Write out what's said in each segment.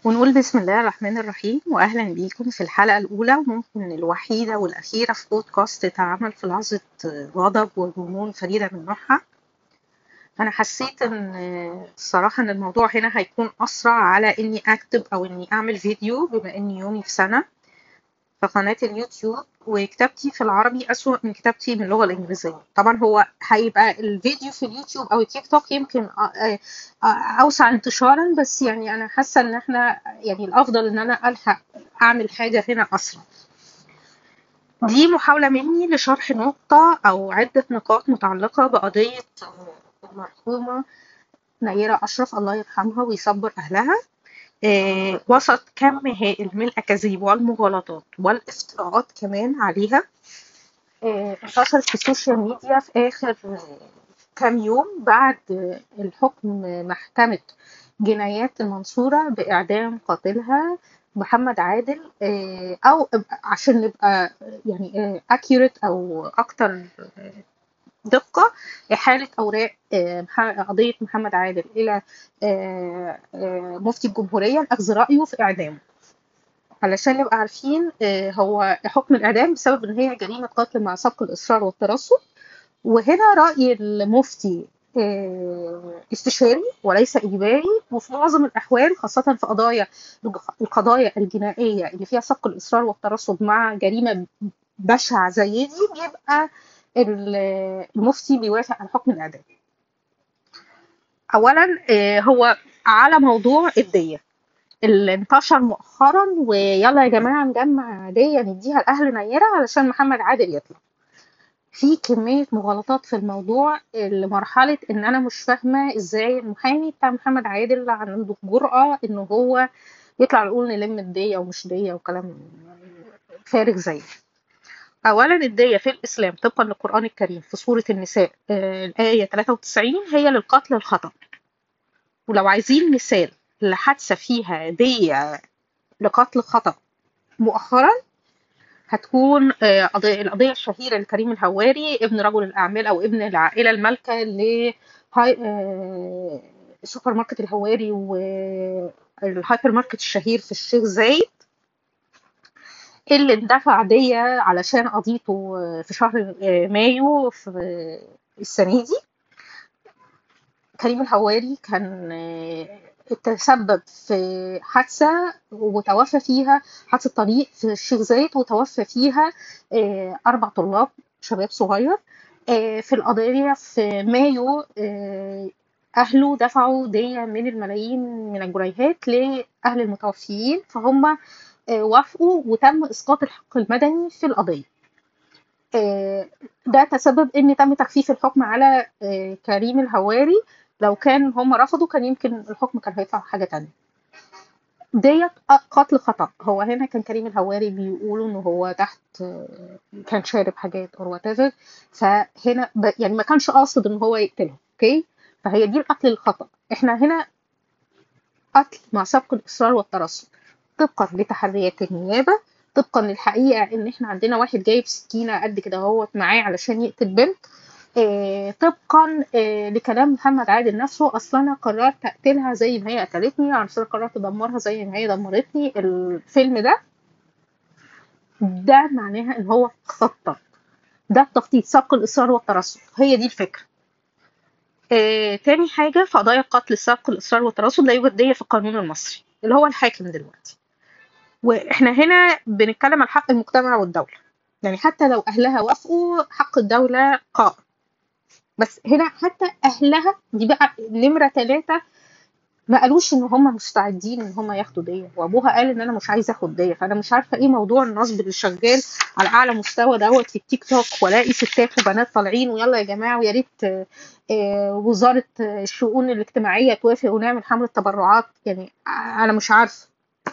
ونقول بسم الله الرحمن الرحيم وأهلا بيكم في الحلقة الأولى وممكن الوحيدة والأخيرة في بودكاست اتعمل في لحظة غضب وجنون فريدة من نوعها أنا حسيت إن الصراحة إن الموضوع هنا هيكون أسرع على إني أكتب أو إني أعمل فيديو بما إني يومي في سنة في قناة اليوتيوب وكتابتي في العربي أسوأ من كتابتي من اللغة الإنجليزية طبعا هو هيبقى الفيديو في اليوتيوب أو التيك توك يمكن آه، آه، أوسع انتشارا بس يعني أنا حاسة إن إحنا يعني الأفضل إن أنا ألحق أعمل حاجة هنا أسرع دي محاولة مني لشرح نقطة أو عدة نقاط متعلقة بقضية المرحومة نيرة أشرف الله يرحمها ويصبر أهلها آه، وسط كم هائل من الأكاذيب والمغالطات والافتراءات كمان عليها آه، انتشرت في السوشيال ميديا في آخر كام يوم بعد الحكم محكمة جنايات المنصورة بإعدام قاتلها محمد عادل آه، أو عشان نبقى يعني accurate أو أكتر دقة إحالة أوراق آه، قضية محمد عادل إلى آه، آه، مفتي الجمهورية لأخذ رأيه في إعدامه علشان نبقى عارفين هو حكم الإعدام بسبب إن هي جريمة قتل مع سبق الإصرار والترصد وهنا رأي المفتي استشاري وليس إجباري وفي معظم الأحوال خاصة في قضايا القضايا الجنائية اللي فيها سبق الإصرار والترصد مع جريمة بشعة زي دي بيبقى المفتي بيوافق على حكم الإعدام أولا آه، هو على موضوع الدية اللي انتشر مؤخرا ويلا يا جماعة نجمع دية نديها لأهل نيرة علشان محمد عادل يطلع في كمية مغالطات في الموضوع لمرحلة إن أنا مش فاهمة إزاي المحامي بتاع محمد عادل عنده جرأة إن هو يطلع يقول نلم الدية ومش دية وكلام فارغ زي أولا الدية في الإسلام طبقا للقرآن الكريم في سورة النساء آه، الآية 93 هي للقتل الخطأ ولو عايزين مثال لحادثة فيها دية لقتل خطأ مؤخرا هتكون آه، القضية الشهيرة لكريم الهواري ابن رجل الأعمال أو ابن العائلة المالكة ل آه، سوبر ماركت الهواري والهايبر ماركت الشهير في الشيخ زايد اللي اندفع دية علشان قضيته في شهر مايو في السنة دي كريم الهواري كان تسبب في حادثة وتوفى فيها حادثة طريق في الشيخ زايد وتوفى فيها أربع طلاب شباب صغير في القضية في مايو أهله دفعوا دية من الملايين من الجنيهات لأهل المتوفيين فهم آه، وافقوا وتم اسقاط الحق المدني في القضيه آه، ده تسبب ان تم تخفيف الحكم على آه، كريم الهواري لو كان هم رفضوا كان يمكن الحكم كان هيطلع حاجه تانية ديت قتل خطا هو هنا كان كريم الهواري بيقولوا ان هو تحت كان شارب حاجات اور وات فهنا يعني ما كانش قاصد ان هو يقتلهم اوكي فهي دي القتل الخطا احنا هنا قتل مع سبق الاصرار والترصد طبقا لتحريات النيابة طبقا للحقيقة ان احنا عندنا واحد جايب سكينة قد كده اهوت معاه علشان يقتل بنت آه، طبقا آه، لكلام محمد عادل نفسه اصلا انا قررت اقتلها زي ما هي قتلتني انا قررت ادمرها زي ما هي دمرتني الفيلم ده ده معناها ان هو خطط ده التخطيط سبق الاصرار والترصد هي دي الفكره آه، تاني حاجه في قضايا قتل سبق الاصرار والترصد لا يوجد دية في القانون المصري اللي هو الحاكم دلوقتي واحنا هنا بنتكلم عن حق المجتمع والدولة يعني حتى لو أهلها وافقوا حق الدولة قائم بس هنا حتى أهلها دي بقى نمرة ثلاثة ما قالوش ان هم مستعدين ان هم ياخدوا دية وابوها قال ان انا مش عايز اخد دية فانا مش عارفه ايه موضوع النصب اللي شغال على اعلى مستوى دوت في التيك توك والاقي ستات وبنات طالعين ويلا يا جماعه ويا ريت آه، وزاره الشؤون الاجتماعيه توافق ونعمل حمله تبرعات يعني انا مش عارفه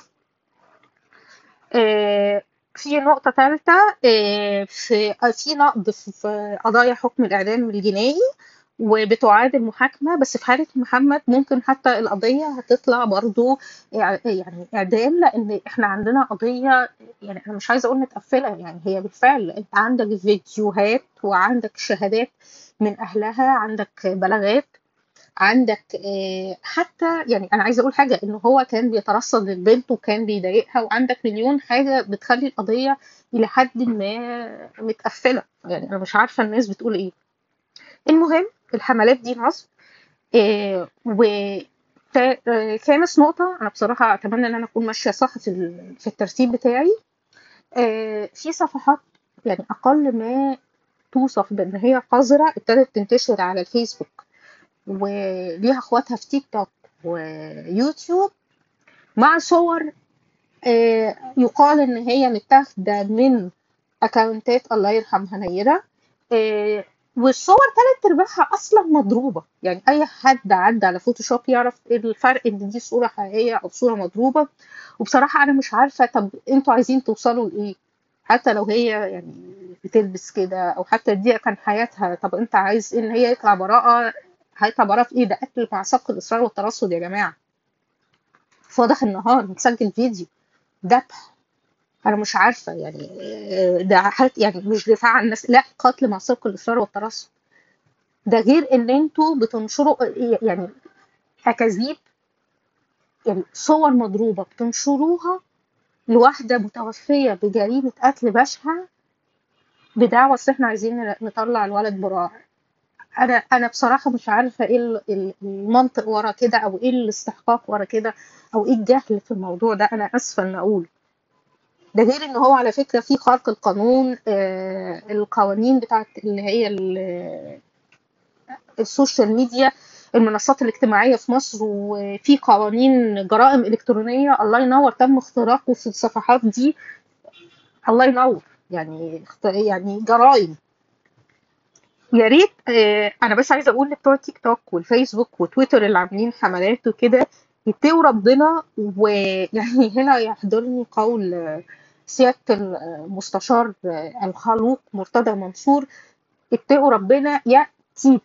آه، في نقطة ثالثة آه، في في نقد في قضايا حكم الإعدام الجنائي وبتعاد المحاكمة بس في حالة محمد ممكن حتى القضية هتطلع برضو يعني إعدام لأن إحنا عندنا قضية يعني أنا مش عايزة أقول متقفلة يعني هي بالفعل أنت عندك فيديوهات وعندك شهادات من أهلها عندك بلاغات عندك آه، حتى يعني انا عايزه اقول حاجه ان هو كان بيترصد للبنت وكان بيضايقها وعندك مليون حاجه بتخلي القضيه الى حد ما متقفله يعني انا مش عارفه الناس بتقول ايه المهم الحملات دي نصب آه، و تا- آه، خامس نقطة أنا بصراحة أتمنى إن أنا أكون ماشية صح في ال- في الترتيب بتاعي آه، في صفحات يعني أقل ما توصف بإن هي قذرة ابتدت تنتشر على الفيسبوك وليها اخواتها في تيك توك ويوتيوب مع صور آه، يقال ان هي متاخده من اكونتات الله يرحمها نيره آه، والصور تلات ارباعها اصلا مضروبه يعني اي حد عدى على فوتوشوب يعرف ايه الفرق ان دي صوره حقيقيه او صوره مضروبه وبصراحه انا مش عارفه طب انتوا عايزين توصلوا لايه حتى لو هي يعني بتلبس كده او حتى دي كان حياتها طب انت عايز ان هي يطلع براءه هيطلع براءه في ايه ده قتل مع سبق الاصرار والترصد يا جماعه في واضح النهار متسجل فيديو ذبح انا مش عارفه يعني آه، ده حالة يعني مش دفاع عن الناس لا قتل مع سبق الاصرار والترصد ده غير ان انتوا بتنشروا يعني اكاذيب يعني صور مضروبه بتنشروها لواحده متوفيه بجريمه قتل بشعه بدعوى اصل احنا عايزين نطلع الولد براء انا انا بصراحه مش عارفه ايه ال- ال- المنطق ورا كده او ايه الاستحقاق ورا كده او ايه الجهل في الموضوع ده انا اسفه ان اقول ده غير ان هو على فكره في خلق القانون آه القوانين بتاعت اللي هي ال- السوشيال ميديا المنصات الاجتماعيه في مصر وفي قوانين جرائم الكترونيه الله ينور تم اختراقه في الصفحات دي الله ينور يعني اخت- يعني جرائم يا ريت آه، انا بس عايزه اقول لبتوع تيك توك والفيسبوك وتويتر اللي عاملين حملات وكده يتقوا ربنا ويعني هنا يحضرني قول آه، سياده المستشار آه، الخلوق مرتضى منصور اتقوا ربنا يا تيت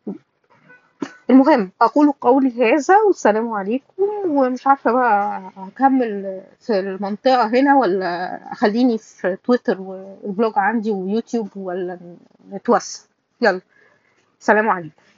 المهم اقول قولي هذا والسلام عليكم ومش عارفه بقى هكمل في المنطقه هنا ولا اخليني في تويتر والبلوج عندي ويوتيوب ولا نتوسع يلا سلام عليكم